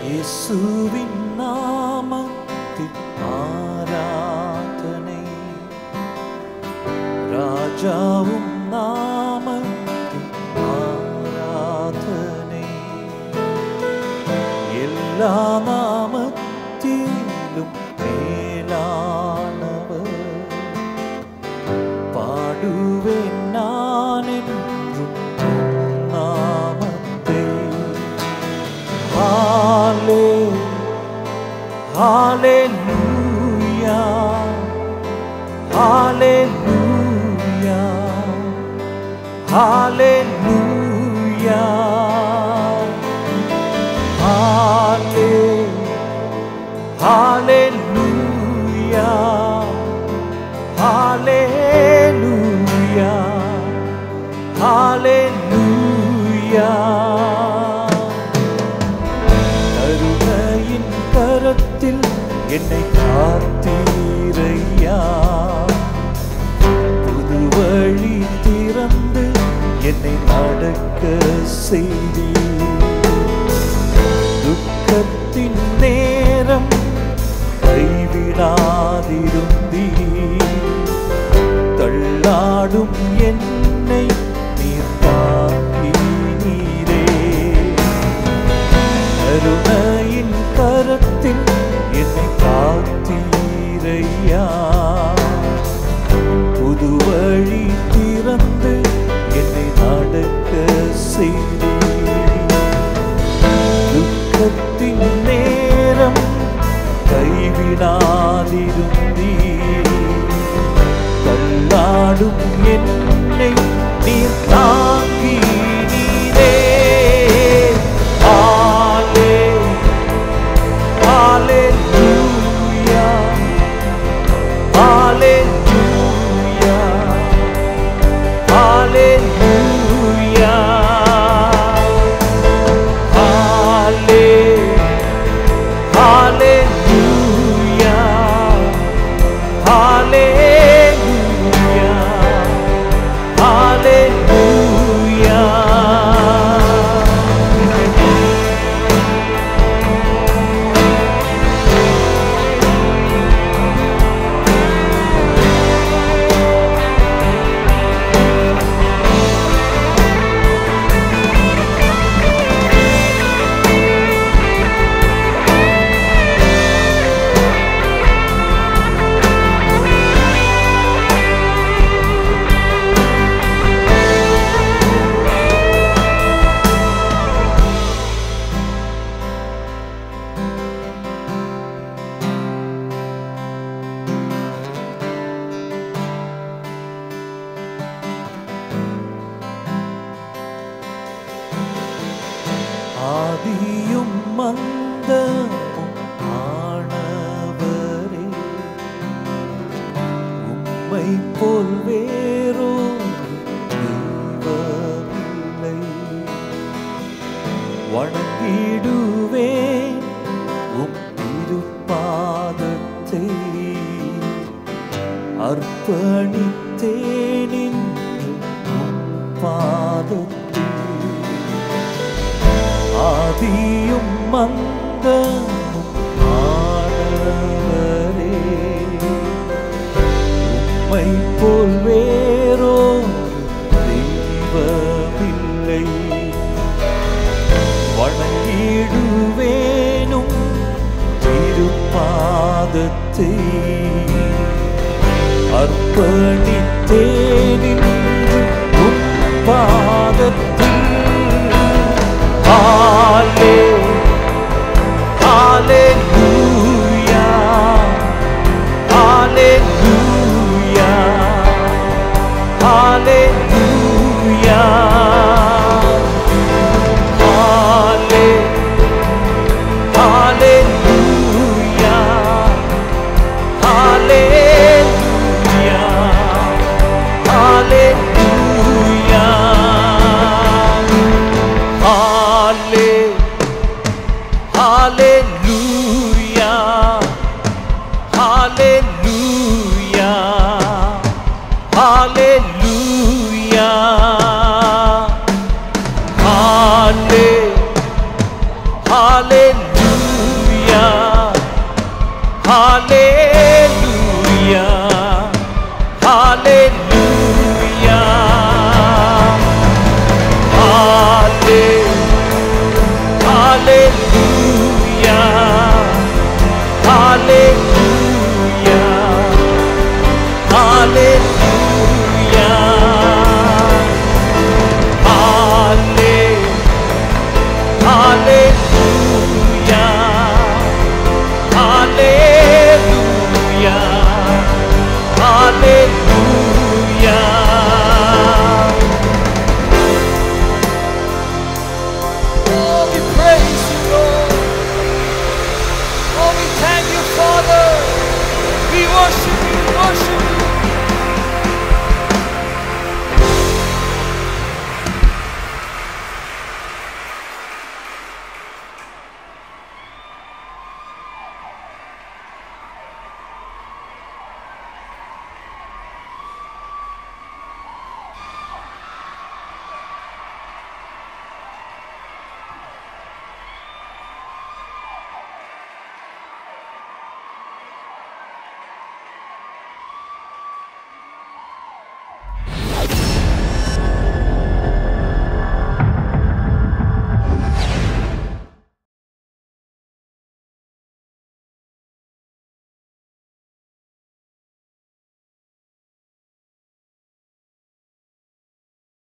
இயேசுவின் நாமத்தில் ஆராதனை ராஜாவும் நாமத்தில் ஆராதனை எல்லா நாமத்திலும் மேலானவர் பாடுவேன் நான் என்றும் உம் நாமத்தை ஹாலே ஹalleluya ஹalleluya ஹalleluya ஹாலே ஹalleluya ஹalleluya ஹalleluya கருணையின் கரத்தில் என்னை காத்தீரையா புது வழி திறந்து என்னை நடக்க செய்தி துக்கத்தின் நேரம் கைவிடாதிருந்தீ தள்ளாடும் என்னை நீர் தாங்கி நீரே கருணையின் கரத்தில் என்னை காத்தீரையா புது வழி திறந்து என்னை நடக்க செய்தி துக்கத்தின் நேரம் கைவிடாதிருந்தீ தள்ளாடும் என்னை நீர் தாங்கி நீரே ஆலே Hallelujah. Hallelujah. Hallelujah. Halle- Hallelujah. Hallelujah. Hallelujah. ஆதியும் மந்தமும் ஆனவரே உம்மை போல் வேறோ தெய்வமில்லை வணங்கிடுவேன் உம் திருப்பாதத்தை அர்ப்பணித்தேனின் உம் பாதத்தில் ஆதியும் மந்தமும் ஆனவரே உம்மை போல் வேறோ தெய்வமில்லை வணங்கிடுவேனும் திருப்பாதத்தை அர்ப்பணித்தேனின் உம் பாதத்தில் Halle, Hallelujah, Hallelujah, Hallelujah, Halle, Hallelujah, Hallelujah, Hallelujah. Halle, Hallelujah, Hallelujah, Hallelujah, Halle, Hallelujah, ஹalleluya